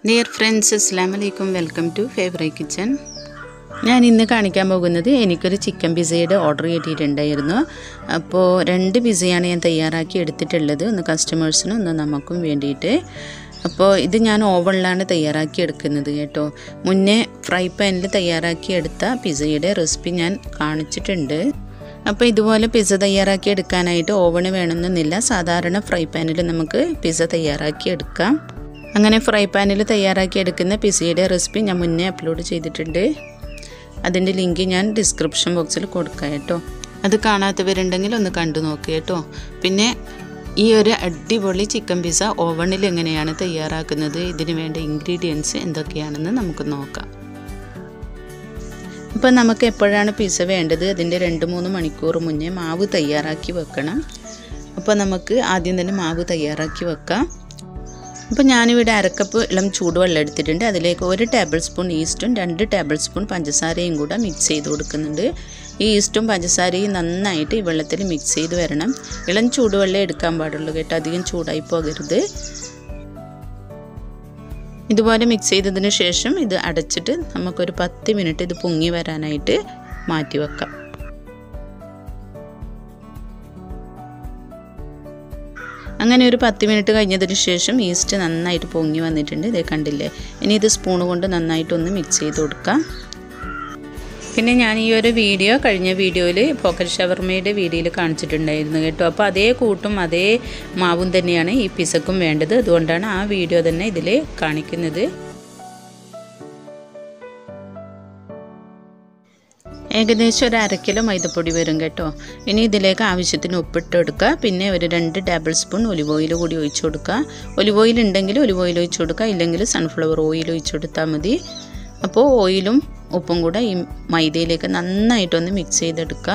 dear friends അസ്സാം വലൈക്കും welcome to favourite kitchen ഞാൻ ഇന്ന് കാണിക്കാൻ പോകുന്നത് എനിക്കൊരു ചിക്കൻ പിസയുടെ ഓർഡർ കിട്ടിയിട്ടുണ്ടായിരുന്നു അപ്പോൾ രണ്ട് പിസയാണ് ഞാൻ തയ്യാറാക്കി എടുത്തിട്ടുള്ളത് ഒന്ന് കസ്റ്റമേഴ്സിനും ഒന്ന് നമുക്കും വേണ്ടിയിട്ട് അപ്പോൾ ഇത് ഞാൻ ഓവണിലാണ് തയ്യാറാക്കി എടുക്കുന്നത് കേട്ടോ മുന്നേ ഫ്രൈ പാനിൽ തയ്യാറാക്കി എടുത്ത പിസയുടെ റെസിപ്പി ഞാൻ കാണിച്ചിട്ടുണ്ട് അപ്പോൾ ഇതുപോലെ പിസ്സ തയ്യാറാക്കി എടുക്കാനായിട്ട് ഓവണ് വേണമെന്നില്ല സാധാരണ ഫ്രൈ പാനിൽ നമുക്ക് പിസ്സ തയ്യാറാക്കി എടുക്കാം അങ്ങനെ ഫ്രൈ പാനിൽ തയ്യാറാക്കി എടുക്കുന്ന പിസയുടെ റെസിപ്പി ഞാൻ മുന്നേ അപ്ലോഡ് ചെയ്തിട്ടുണ്ട് അതിൻ്റെ ലിങ്ക് ഞാൻ ഡിസ്ക്രിപ്ഷൻ ബോക്സിൽ കൊടുക്കാം കേട്ടോ അത് കാണാത്തവരുണ്ടെങ്കിൽ ഒന്ന് കണ്ടു നോക്കുക കേട്ടോ പിന്നെ ഈ ഒരു അടിപൊളി ചിക്കൻ പിസ്സ ഓവണിൽ എങ്ങനെയാണ് തയ്യാറാക്കുന്നത് ഇതിന് വേണ്ട ഇൻഗ്രീഡിയൻസ് എന്തൊക്കെയാണെന്ന് നമുക്ക് നോക്കാം ഇപ്പം നമുക്ക് എപ്പോഴാണ് പിസ്സ വേണ്ടത് അതിൻ്റെ രണ്ട് മൂന്ന് മണിക്കൂർ മുന്നേ മാവ് തയ്യാറാക്കി വെക്കണം അപ്പോൾ നമുക്ക് ആദ്യം തന്നെ മാവ് തയ്യാറാക്കി വെക്കാം അപ്പോൾ ഞാനിവിടെ അരക്കപ്പ് ഇളം ചൂടുവെള്ളം എടുത്തിട്ടുണ്ട് അതിലേക്ക് ഒരു ടേബിൾ സ്പൂൺ ഈസ്റ്റും രണ്ട് ടേബിൾ സ്പൂൺ പഞ്ചസാരയും കൂടെ മിക്സ് ചെയ്ത് കൊടുക്കുന്നുണ്ട് ഈ ഈസ്റ്റും പഞ്ചസാരയും നന്നായിട്ട് ഈ വെള്ളത്തിൽ മിക്സ് ചെയ്ത് വരണം ഇളം ചൂടുവെള്ളം എടുക്കാൻ പാടുള്ളൂ കേട്ടോ അധികം ചൂടായി പോകരുത് ഇതുപോലെ മിക്സ് ചെയ്തതിന് ശേഷം ഇത് അടച്ചിട്ട് നമുക്കൊരു പത്ത് മിനിറ്റ് ഇത് പൊങ്ങി വരാനായിട്ട് മാറ്റി വെക്കാം അങ്ങനെ ഒരു പത്ത് മിനിറ്റ് കഴിഞ്ഞതിന് ശേഷം ഈസ്റ്റ് നന്നായിട്ട് പൊങ്ങി വന്നിട്ടുണ്ട് ഇതേ കണ്ടില്ലേ ഇനി ഇത് സ്പൂൺ കൊണ്ട് നന്നായിട്ടൊന്ന് മിക്സ് ചെയ്ത് കൊടുക്കാം പിന്നെ ഞാൻ ഈ ഒരു വീഡിയോ കഴിഞ്ഞ വീഡിയോയിൽ പോക്കറ്റ് ഷവർമയുടെ വീഡിയോയിൽ കാണിച്ചിട്ടുണ്ടായിരുന്നു കേട്ടോ അപ്പോൾ അതേ കൂട്ടും അതേ മാവും തന്നെയാണ് ഈ പിസക്കും വേണ്ടത് അതുകൊണ്ടാണ് ആ വീഡിയോ തന്നെ ഇതിൽ കാണിക്കുന്നത് ഏകദേശം ഒരു അര കിലോ മൈദപ്പൊടി വരും കേട്ടോ ഇനി ഇതിലേക്ക് ആവശ്യത്തിന് ഉപ്പിട്ട് കൊടുക്കുക പിന്നെ ഒരു രണ്ട് ടേബിൾ സ്പൂൺ ഒലിവ് ഓയിൽ കൂടി ഒഴിച്ചു കൊടുക്കുക ഒലിവ് ഓയിൽ ഉണ്ടെങ്കിൽ ഒലിവ് ഓയിൽ ഒഴിച്ചു കൊടുക്കുക ഇല്ലെങ്കിൽ സൺഫ്ലവർ ഓയിൽ ഒഴിച്ചു കൊടുത്താൽ മതി അപ്പോൾ ഓയിലും ഉപ്പും കൂടെ ഈ മൈദയിലേക്ക് നന്നായിട്ടൊന്ന് മിക്സ് ചെയ്തെടുക്കുക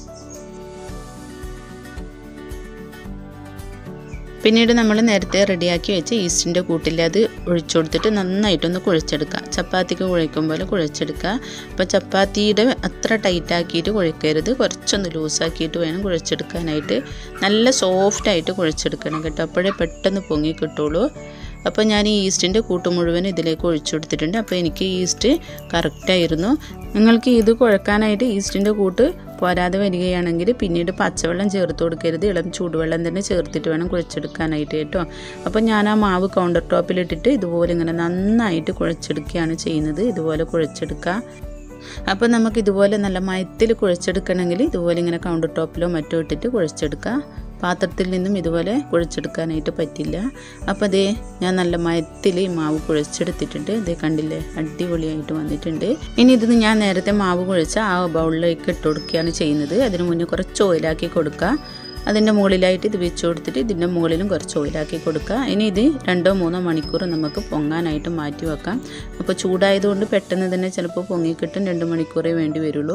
പിന്നീട് നമ്മൾ നേരത്തെ റെഡിയാക്കി വെച്ച ഈസ്റ്റിൻ്റെ കൂട്ടിൽ അത് ഒഴിച്ചു കൊടുത്തിട്ട് നന്നായിട്ടൊന്ന് കുഴച്ചെടുക്കുക ചപ്പാത്തിക്ക് കുഴയ്ക്കും പോലെ കുഴച്ചെടുക്കുക അപ്പോൾ ചപ്പാത്തിയുടെ അത്ര ടൈറ്റാക്കിയിട്ട് കുഴക്കരുത് കുറച്ചൊന്ന് ലൂസാക്കിയിട്ട് വേണം കുഴച്ചെടുക്കാനായിട്ട് നല്ല സോഫ്റ്റായിട്ട് കുഴച്ചെടുക്കണം കേട്ടോ അപ്പോഴേ പെട്ടെന്ന് പൊങ്ങി കിട്ടുള്ളൂ അപ്പോൾ ഞാൻ ഈ ഈസ്റ്റിൻ്റെ കൂട്ട് മുഴുവൻ ഇതിലേക്ക് ഒഴിച്ചു കൊടുത്തിട്ടുണ്ട് അപ്പോൾ എനിക്ക് ഈസ്റ്റ് കറക്റ്റായിരുന്നു നിങ്ങൾക്ക് ഇത് കുഴക്കാനായിട്ട് ഈസ്റ്റിൻ്റെ കൂട്ട് പോരാതെ വരികയാണെങ്കിൽ പിന്നീട് പച്ചവെള്ളം ചേർത്ത് കൊടുക്കരുത് ഇളം ചൂടുവെള്ളം തന്നെ ചേർത്തിട്ട് വേണം കുഴച്ചെടുക്കാനായിട്ട് കേട്ടോ അപ്പോൾ ഞാൻ ആ മാവ് കൗണ്ടർ ടോപ്പിലിട്ടിട്ട് ഇതുപോലെ ഇങ്ങനെ നന്നായിട്ട് കുഴച്ചെടുക്കുകയാണ് ചെയ്യുന്നത് ഇതുപോലെ കുഴച്ചെടുക്കുക അപ്പോൾ നമുക്ക് ഇതുപോലെ നല്ല മയത്തിൽ കുഴച്ചെടുക്കണമെങ്കിൽ ഇതുപോലെ ഇങ്ങനെ കൗണ്ടർ ടോപ്പിലോ മറ്റോ ഇട്ടിട്ട് കുഴച്ചെടുക്കുക പാത്രത്തിൽ നിന്നും ഇതുപോലെ കുഴച്ചെടുക്കാനായിട്ട് പറ്റില്ല അപ്പോൾ അതേ ഞാൻ നല്ല മയത്തിൽ ഈ മാവ് കുഴച്ചെടുത്തിട്ടുണ്ട് ഇതേ കണ്ടില്ലേ അടിപൊളിയായിട്ട് വന്നിട്ടുണ്ട് ഇനി ഇത് ഞാൻ നേരത്തെ മാവ് കുഴച്ച ആ ബൗളിലേക്ക് ഇട്ട് കൊടുക്കുകയാണ് ചെയ്യുന്നത് അതിന് മുന്നേ കുറച്ച് ഓയിലാക്കി കൊടുക്കുക അതിൻ്റെ മുകളിലായിട്ട് ഇത് വെച്ച് കൊടുത്തിട്ട് ഇതിൻ്റെ മുകളിലും കുറച്ച് ഓയിലാക്കി കൊടുക്കുക ഇനി ഇത് രണ്ടോ മൂന്നോ മണിക്കൂർ നമുക്ക് പൊങ്ങാനായിട്ട് മാറ്റി വെക്കാം അപ്പോൾ ചൂടായതുകൊണ്ട് പെട്ടെന്ന് തന്നെ ചിലപ്പോൾ പൊങ്ങിക്കിട്ടും രണ്ട് മണിക്കൂറേ വേണ്ടി വരുള്ളൂ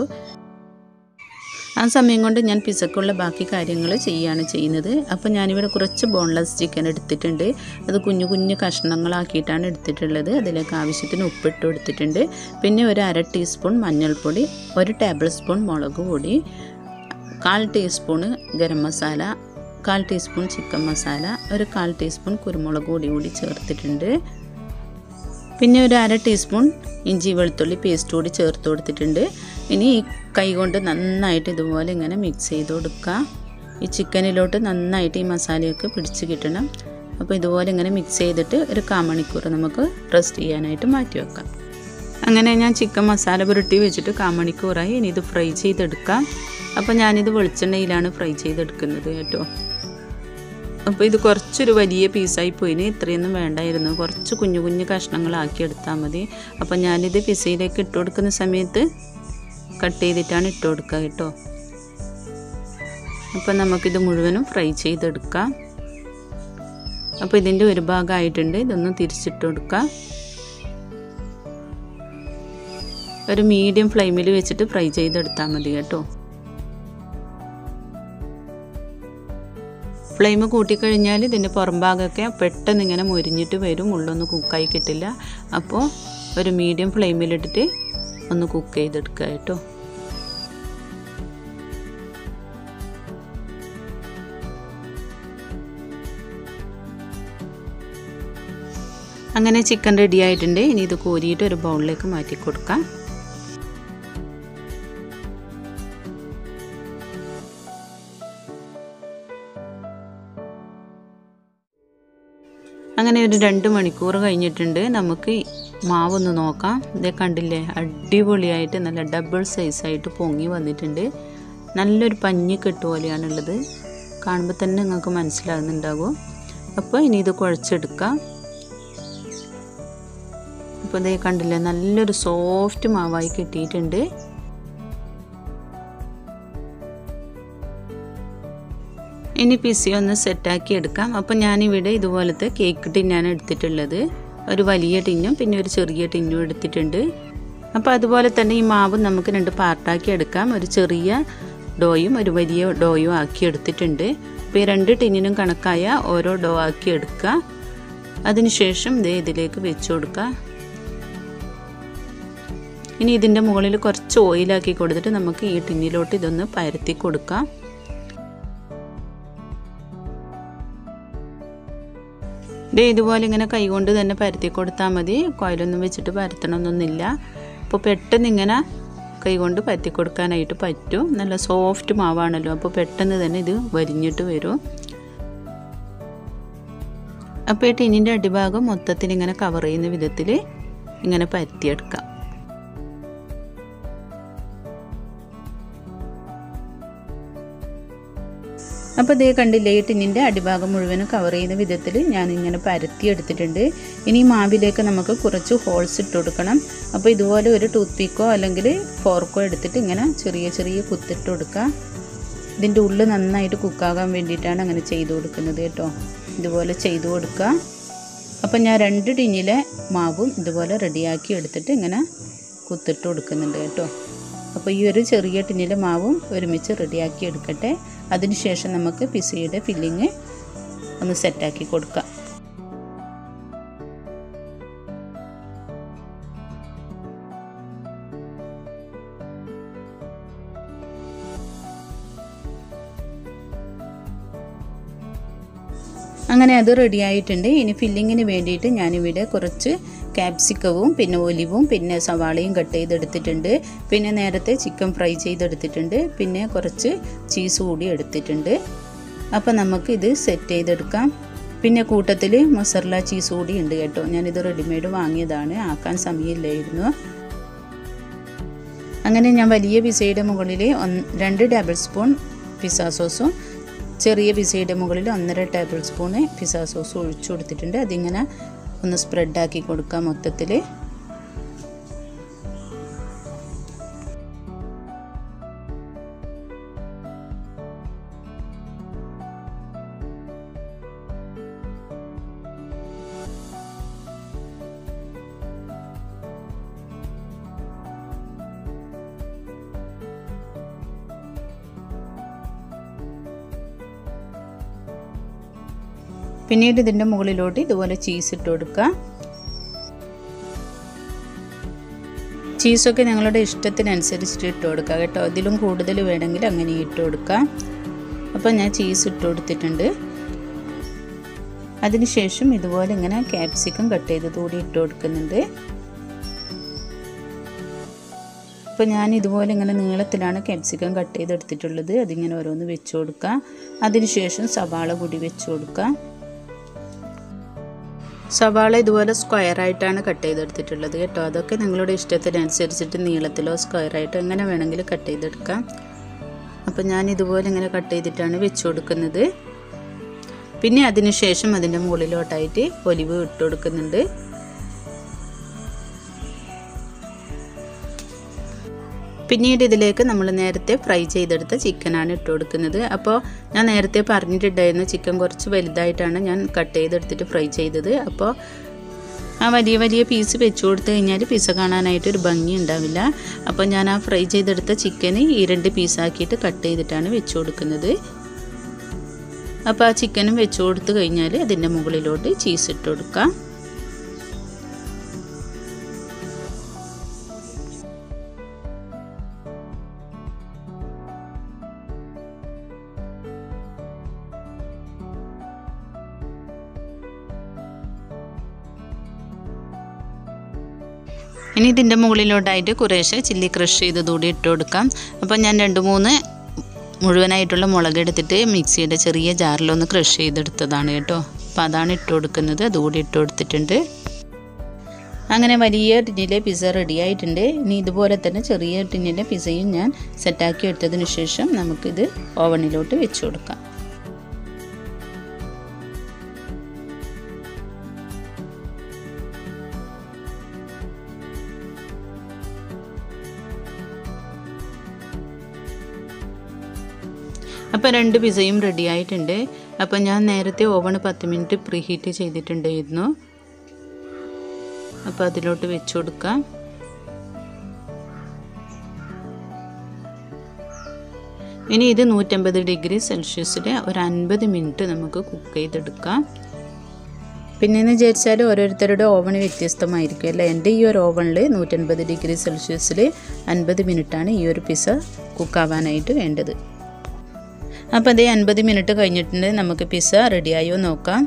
ആ സമയം കൊണ്ട് ഞാൻ പിസക്കുള്ള ബാക്കി കാര്യങ്ങൾ ചെയ്യുകയാണ് ചെയ്യുന്നത് അപ്പോൾ ഞാനിവിടെ കുറച്ച് ബോൺലെസ് ചിക്കൻ എടുത്തിട്ടുണ്ട് അത് കുഞ്ഞു കുഞ്ഞു കഷ്ണങ്ങളാക്കിയിട്ടാണ് എടുത്തിട്ടുള്ളത് അതിലേക്ക് ആവശ്യത്തിന് ഉപ്പിട്ട് കൊടുത്തിട്ടുണ്ട് പിന്നെ ഒരു അര ടീസ്പൂൺ മഞ്ഞൾപ്പൊടി ഒരു ടേബിൾ സ്പൂൺ മുളക് പൊടി കാൽ ടീസ്പൂണ് ഗരം മസാല കാൽ ടീസ്പൂൺ ചിക്കൻ മസാല ഒരു കാൽ ടീസ്പൂൺ കുരുമുളക് പൊടി കൂടി ചേർത്തിട്ടുണ്ട് പിന്നെ ഒരു അര ടീസ്പൂൺ ഇഞ്ചി വെളുത്തുള്ളി പേസ്റ്റ് കൂടി ചേർത്ത് കൊടുത്തിട്ടുണ്ട് ഇനി ഈ കൈ കൊണ്ട് നന്നായിട്ട് ഇതുപോലെ ഇങ്ങനെ മിക്സ് ചെയ്ത് കൊടുക്കുക ഈ ചിക്കനിലോട്ട് നന്നായിട്ട് ഈ മസാലയൊക്കെ പിടിച്ച് കിട്ടണം അപ്പോൾ ഇതുപോലെ ഇങ്ങനെ മിക്സ് ചെയ്തിട്ട് ഒരു കാമണിക്കൂർ നമുക്ക് റെസ്റ്റ് ചെയ്യാനായിട്ട് മാറ്റി വെക്കാം അങ്ങനെ ഞാൻ ചിക്കൻ മസാല പുരട്ടി വെച്ചിട്ട് കാമണിക്കൂറായി ഇനി ഇത് ഫ്രൈ ചെയ്തെടുക്കാം അപ്പോൾ ഞാനിത് വെളിച്ചെണ്ണയിലാണ് ഫ്രൈ ചെയ്തെടുക്കുന്നത് കേട്ടോ അപ്പോൾ ഇത് കുറച്ചൊരു വലിയ പീസായി പോയിന് ഇത്രയൊന്നും വേണ്ടായിരുന്നു കുറച്ച് കുഞ്ഞു കുഞ്ഞു കഷ്ണങ്ങളാക്കി എടുത്താൽ മതി അപ്പോൾ ഞാനിത് പിസയിലേക്ക് ഇട്ട് കൊടുക്കുന്ന സമയത്ത് കട്ട് ചെയ്തിട്ടാണ് ഇട്ട് കൊടുക്കുക കേട്ടോ അപ്പോൾ നമുക്കിത് മുഴുവനും ഫ്രൈ ചെയ്തെടുക്കാം അപ്പോൾ ഇതിൻ്റെ ഒരു ഭാഗമായിട്ടുണ്ട് ഇതൊന്ന് തിരിച്ചിട്ട് കൊടുക്കാം ഒരു മീഡിയം ഫ്ലെയിമിൽ വെച്ചിട്ട് ഫ്രൈ ചെയ്തെടുത്താൽ മതി കേട്ടോ ഫ്ലെയിം കൂട്ടിക്കഴിഞ്ഞാൽ ഇതിൻ്റെ പുറം ഭാഗമൊക്കെ പെട്ടെന്ന് ഇങ്ങനെ മുരിഞ്ഞിട്ട് വരും ഉള്ളൊന്നും കുക്കായി കിട്ടില്ല അപ്പോൾ ഒരു മീഡിയം ഫ്ലെയിമിലിട്ടിട്ട് ഒന്ന് കുക്ക് ചെയ്തെടുക്കുക കേട്ടോ അങ്ങനെ ചിക്കൻ റെഡി ആയിട്ടുണ്ട് ഇനി ഇത് കോരിയിട്ട് ഒരു ബൗളിലേക്ക് മാറ്റി കൊടുക്കാം അങ്ങനെ ഒരു രണ്ട് മണിക്കൂർ കഴിഞ്ഞിട്ടുണ്ട് നമുക്ക് മാവൊന്ന് നോക്കാം ഇതേ കണ്ടില്ലേ അടിപൊളിയായിട്ട് നല്ല ഡബിൾ സൈസായിട്ട് പൊങ്ങി വന്നിട്ടുണ്ട് നല്ലൊരു പഞ്ഞിക്കെട്ട് പോലെയാണുള്ളത് കാണുമ്പോൾ തന്നെ നിങ്ങൾക്ക് മനസ്സിലാകുന്നുണ്ടാകും അപ്പോൾ ഇനി ഇത് കുഴച്ചെടുക്കാം അപ്പോൾ ഇതേ കണ്ടില്ലേ നല്ലൊരു സോഫ്റ്റ് മാവായി കിട്ടിയിട്ടുണ്ട് ഇനി പിസി ഒന്ന് സെറ്റാക്കി എടുക്കാം അപ്പോൾ ഞാനിവിടെ ഇതുപോലത്തെ കേക്ക് ടിന്നാണ് എടുത്തിട്ടുള്ളത് ഒരു വലിയ ടിന്നും പിന്നെ ഒരു ചെറിയ ടിന്നും എടുത്തിട്ടുണ്ട് അപ്പോൾ അതുപോലെ തന്നെ ഈ മാവ് നമുക്ക് രണ്ട് പാർട്ടാക്കി എടുക്കാം ഒരു ചെറിയ ഡോയും ഒരു വലിയ ഡോയും ആക്കി എടുത്തിട്ടുണ്ട് അപ്പോൾ ഈ രണ്ട് ടിന്നിനും കണക്കായ ഓരോ ഡോ ആക്കി എടുക്കുക അതിനുശേഷം ഇതേ ഇതിലേക്ക് വെച്ച് കൊടുക്കുക ഇനി ഇതിൻ്റെ മുകളിൽ കുറച്ച് ഓയിലാക്കി കൊടുത്തിട്ട് നമുക്ക് ഈ ടിന്നിലോട്ട് ഇതൊന്ന് പരത്തി കൊടുക്കാം ഇത് ഇതുപോലെ ഇങ്ങനെ കൈകൊണ്ട് തന്നെ പരത്തി കൊടുത്താൽ മതി കോയിലൊന്നും വെച്ചിട്ട് പരത്തണമെന്നൊന്നുമില്ല അപ്പോൾ പെട്ടെന്ന് ഇങ്ങനെ കൈകൊണ്ട് പരത്തി കൊടുക്കാനായിട്ട് പറ്റും നല്ല സോഫ്റ്റ് മാവാണല്ലോ അപ്പോൾ പെട്ടെന്ന് തന്നെ ഇത് വരിഞ്ഞിട്ട് വരും അപ്പോൾ ഈ ടിന്നിൻ്റെ അടിഭാഗം മൊത്തത്തിൽ ഇങ്ങനെ കവർ ചെയ്യുന്ന വിധത്തിൽ ഇങ്ങനെ പരത്തിയെടുക്കാം അപ്പോൾ ഇതേ കണ്ടില്ലേ ഈ ടിന്നിൻ്റെ അടിഭാഗം മുഴുവനും കവർ ചെയ്യുന്ന വിധത്തിൽ ഞാൻ ഇങ്ങനെ പരത്തി എടുത്തിട്ടുണ്ട് ഇനി മാവിലേക്ക് നമുക്ക് കുറച്ച് ഹോൾസ് ഇട്ട് കൊടുക്കണം അപ്പോൾ ഇതുപോലെ ഒരു ടൂത്ത് പീക്കോ അല്ലെങ്കിൽ ഫോർക്കോ എടുത്തിട്ട് ഇങ്ങനെ ചെറിയ ചെറിയ കുത്തിട്ട് കൊടുക്കുക ഇതിൻ്റെ ഉള്ളിൽ നന്നായിട്ട് കുക്കാകാൻ വേണ്ടിയിട്ടാണ് അങ്ങനെ ചെയ്തു കൊടുക്കുന്നത് കേട്ടോ ഇതുപോലെ ചെയ്തു കൊടുക്കുക അപ്പോൾ ഞാൻ രണ്ട് ടിന്നിലെ മാവും ഇതുപോലെ റെഡിയാക്കി എടുത്തിട്ട് ഇങ്ങനെ കുത്തിട്ട് കൊടുക്കുന്നുണ്ട് കേട്ടോ അപ്പോൾ ഈ ഒരു ചെറിയ ടിന്നിലെ മാവും ഒരുമിച്ച് റെഡിയാക്കി എടുക്കട്ടെ അതിനുശേഷം നമുക്ക് പിസയുടെ ഫില്ലിങ് ഒന്ന് സെറ്റാക്കി കൊടുക്കാം അങ്ങനെ അത് റെഡി ആയിട്ടുണ്ട് ഇനി ഫില്ലിങ്ങിന് വേണ്ടിയിട്ട് ഞാനിവിടെ കുറച്ച് ക്യാപ്സിക്കവും പിന്നെ ഒലിവും പിന്നെ സവാളയും കട്ട് ചെയ്തെടുത്തിട്ടുണ്ട് പിന്നെ നേരത്തെ ചിക്കൻ ഫ്രൈ ചെയ്തെടുത്തിട്ടുണ്ട് പിന്നെ കുറച്ച് ചീസ് കൂടി എടുത്തിട്ടുണ്ട് അപ്പോൾ നമുക്കിത് സെറ്റ് ചെയ്തെടുക്കാം പിന്നെ കൂട്ടത്തിൽ മൊസറല ചീസ് കൂടി ഉണ്ട് കേട്ടോ ഞാനിത് റെഡിമെയ്ഡ് വാങ്ങിയതാണ് ആക്കാൻ സമയമില്ലായിരുന്നു അങ്ങനെ ഞാൻ വലിയ പിസയുടെ മുകളിൽ ഒന്ന് രണ്ട് ടേബിൾ സ്പൂൺ പിസ്സ സോസും ചെറിയ പിസയുടെ മുകളിൽ ഒന്നര ടേബിൾ സ്പൂണ് പിസ്സ സോസ് ഒഴിച്ചു കൊടുത്തിട്ടുണ്ട് അതിങ്ങനെ ഒന്ന് സ്പ്രെഡാക്കി കൊടുക്കാം മൊത്തത്തിൽ പിന്നീട് ഇതിൻ്റെ മുകളിലോട്ട് ഇതുപോലെ ചീസ് ഇട്ട് കൊടുക്കുക ചീസൊക്കെ നിങ്ങളുടെ ഇഷ്ടത്തിനനുസരിച്ചിട്ട് ഇട്ട് കൊടുക്കുക കേട്ടോ ഇതിലും കൂടുതൽ വേണമെങ്കിൽ അങ്ങനെ ഇട്ട് കൊടുക്കുക അപ്പോൾ ഞാൻ ചീസ് ഇട്ട് കൊടുത്തിട്ടുണ്ട് അതിനുശേഷം ഇതുപോലെ ഇങ്ങനെ ക്യാപ്സിക്കം കട്ട് ചെയ്തത് കൂടി ഇട്ട് കൊടുക്കുന്നുണ്ട് അപ്പോൾ ഞാൻ ഇതുപോലെ ഇങ്ങനെ നീളത്തിലാണ് ക്യാപ്സിക്കം കട്ട് ചെയ്തെടുത്തിട്ടുള്ളത് അതിങ്ങനെ ഓരോന്ന് വെച്ച് കൊടുക്കുക അതിനുശേഷം സവാള കൂടി വെച്ച് കൊടുക്കുക സവാള ഇതുപോലെ സ്ക്വയർ ആയിട്ടാണ് കട്ട് ചെയ്തെടുത്തിട്ടുള്ളത് കേട്ടോ അതൊക്കെ നിങ്ങളുടെ ഇഷ്ടത്തിനനുസരിച്ചിട്ട് നീളത്തിലോ സ്ക്വയറായിട്ടോ എങ്ങനെ വേണമെങ്കിലും കട്ട് ചെയ്തെടുക്കാം അപ്പോൾ ഞാൻ ഇതുപോലെ ഇങ്ങനെ കട്ട് ചെയ്തിട്ടാണ് വെച്ച് കൊടുക്കുന്നത് പിന്നെ അതിന് ശേഷം അതിൻ്റെ മുകളിലോട്ടായിട്ട് ഒലിവ് ഇട്ട് കൊടുക്കുന്നുണ്ട് പിന്നീട് ഇതിലേക്ക് നമ്മൾ നേരത്തെ ഫ്രൈ ചെയ്തെടുത്ത ചിക്കനാണ് ഇട്ട് കൊടുക്കുന്നത് അപ്പോൾ ഞാൻ നേരത്തെ പറഞ്ഞിട്ടുണ്ടായിരുന്നു ചിക്കൻ കുറച്ച് വലുതായിട്ടാണ് ഞാൻ കട്ട് ചെയ്തെടുത്തിട്ട് ഫ്രൈ ചെയ്തത് അപ്പോൾ ആ വലിയ വലിയ പീസ് വെച്ച് കൊടുത്തു കഴിഞ്ഞാൽ പീസ കാണാനായിട്ട് ഒരു ഭംഗി ഉണ്ടാവില്ല അപ്പോൾ ഞാൻ ആ ഫ്രൈ ചെയ്തെടുത്ത ചിക്കന് ഈ രണ്ട് പീസാക്കിയിട്ട് കട്ട് ചെയ്തിട്ടാണ് വെച്ച് കൊടുക്കുന്നത് അപ്പോൾ ആ ചിക്കനും വെച്ച് കൊടുത്തു കഴിഞ്ഞാൽ അതിൻ്റെ മുകളിലോട്ട് ചീസ് ഇട്ട് കൊടുക്കാം ഇനി ഇതിൻ്റെ മുകളിലോട്ടായിട്ട് കുറേശ്ശെ ചില്ലി ക്രഷ് ചെയ്തത് കൂടി ഇട്ട് കൊടുക്കാം അപ്പോൾ ഞാൻ രണ്ട് മൂന്ന് മുഴുവനായിട്ടുള്ള മുളക് എടുത്തിട്ട് മിക്സിയുടെ ചെറിയ ജാറിലൊന്ന് ക്രഷ് ചെയ്തെടുത്തതാണ് കേട്ടോ അപ്പോൾ അതാണ് ഇട്ട് കൊടുക്കുന്നത് അതുകൂടി ഇട്ട് കൊടുത്തിട്ടുണ്ട് അങ്ങനെ വലിയ ടിന്നിലെ പിസ്സ റെഡി ആയിട്ടുണ്ട് ഇനി ഇതുപോലെ തന്നെ ചെറിയ ടിന്നിലെ പിസ്സയും ഞാൻ സെറ്റാക്കി എടുത്തതിന് ശേഷം നമുക്കിത് ഓവണിലോട്ട് വെച്ച് കൊടുക്കാം അപ്പോൾ രണ്ട് പിസയും റെഡി ആയിട്ടുണ്ട് അപ്പോൾ ഞാൻ നേരത്തെ ഓവൺ പത്ത് മിനിറ്റ് പ്രീ ഹീറ്റ് ചെയ്തിട്ടുണ്ടായിരുന്നു അപ്പോൾ അതിലോട്ട് വെച്ച് കൊടുക്കാം ഇനി ഇത് നൂറ്റമ്പത് ഡിഗ്രി സെൽഷ്യസിൽ ഒരു അൻപത് മിനിറ്റ് നമുക്ക് കുക്ക് ചെയ്തെടുക്കാം പിന്നെയെന്ന് വിചാരിച്ചാൽ ഓരോരുത്തരുടെ ഓവൺ വ്യത്യസ്തമായിരിക്കും അല്ലേ എൻ്റെ ഈ ഒരു ഓവണിൽ നൂറ്റൻപത് ഡിഗ്രി സെൽഷ്യസിൽ അൻപത് മിനിറ്റാണ് ഈ ഒരു പിസ്സ കുക്കാവാനായിട്ട് വേണ്ടത് അപ്പോൾ അതേ അൻപത് മിനിറ്റ് കഴിഞ്ഞിട്ടുണ്ട് നമുക്ക് പിസ്സ റെഡിയായോ നോക്കാം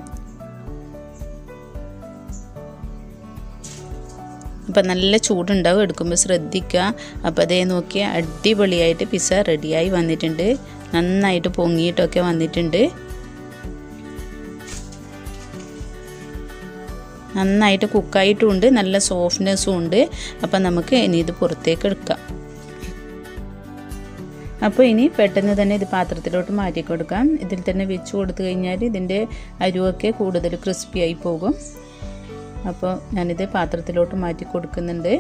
അപ്പം നല്ല ചൂടുണ്ടാവും എടുക്കുമ്പോൾ ശ്രദ്ധിക്കുക അപ്പോൾ അതേ നോക്കി അടിപൊളിയായിട്ട് പിസ്സ റെഡിയായി വന്നിട്ടുണ്ട് നന്നായിട്ട് പൊങ്ങിയിട്ടൊക്കെ വന്നിട്ടുണ്ട് നന്നായിട്ട് കുക്കായിട്ടുമുണ്ട് നല്ല സോഫ്റ്റ്നെസ്സും ഉണ്ട് അപ്പം നമുക്ക് ഇനി ഇത് പുറത്തേക്ക് എടുക്കാം അപ്പോൾ ഇനി പെട്ടെന്ന് തന്നെ ഇത് പാത്രത്തിലോട്ട് മാറ്റി കൊടുക്കാം ഇതിൽ തന്നെ വെച്ച് കൊടുത്തു കഴിഞ്ഞാൽ ഇതിൻ്റെ അരുവൊക്കെ കൂടുതൽ ക്രിസ്പി ആയി പോകും അപ്പോൾ ഞാനിത് പാത്രത്തിലോട്ട് മാറ്റി കൊടുക്കുന്നുണ്ട്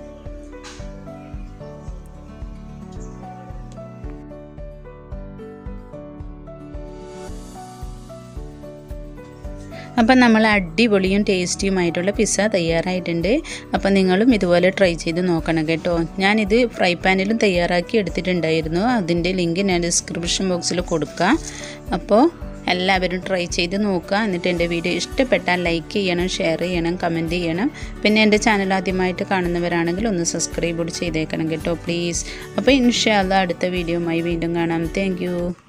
അപ്പം നമ്മൾ അടിപൊളിയും ടേസ്റ്റിയുമായിട്ടുള്ള പിസ്സ തയ്യാറായിട്ടുണ്ട് അപ്പം നിങ്ങളും ഇതുപോലെ ട്രൈ ചെയ്ത് നോക്കണം കേട്ടോ ഞാനിത് ഫ്രൈ പാനിലും തയ്യാറാക്കി എടുത്തിട്ടുണ്ടായിരുന്നു അതിൻ്റെ ലിങ്ക് ഞാൻ ഡിസ്ക്രിപ്ഷൻ ബോക്സിൽ കൊടുക്കാം അപ്പോൾ എല്ലാവരും ട്രൈ ചെയ്ത് നോക്കുക എന്നിട്ട് എൻ്റെ വീഡിയോ ഇഷ്ടപ്പെട്ടാൽ ലൈക്ക് ചെയ്യണം ഷെയർ ചെയ്യണം കമൻറ്റ് ചെയ്യണം പിന്നെ എൻ്റെ ചാനൽ ആദ്യമായിട്ട് കാണുന്നവരാണെങ്കിൽ ഒന്ന് സബ്സ്ക്രൈബ് കൂടി ചെയ്തേക്കണം കേട്ടോ പ്ലീസ് അപ്പോൾ ഇൻഷാല്ല അടുത്ത വീഡിയോയുമായി വീണ്ടും കാണാം താങ്ക്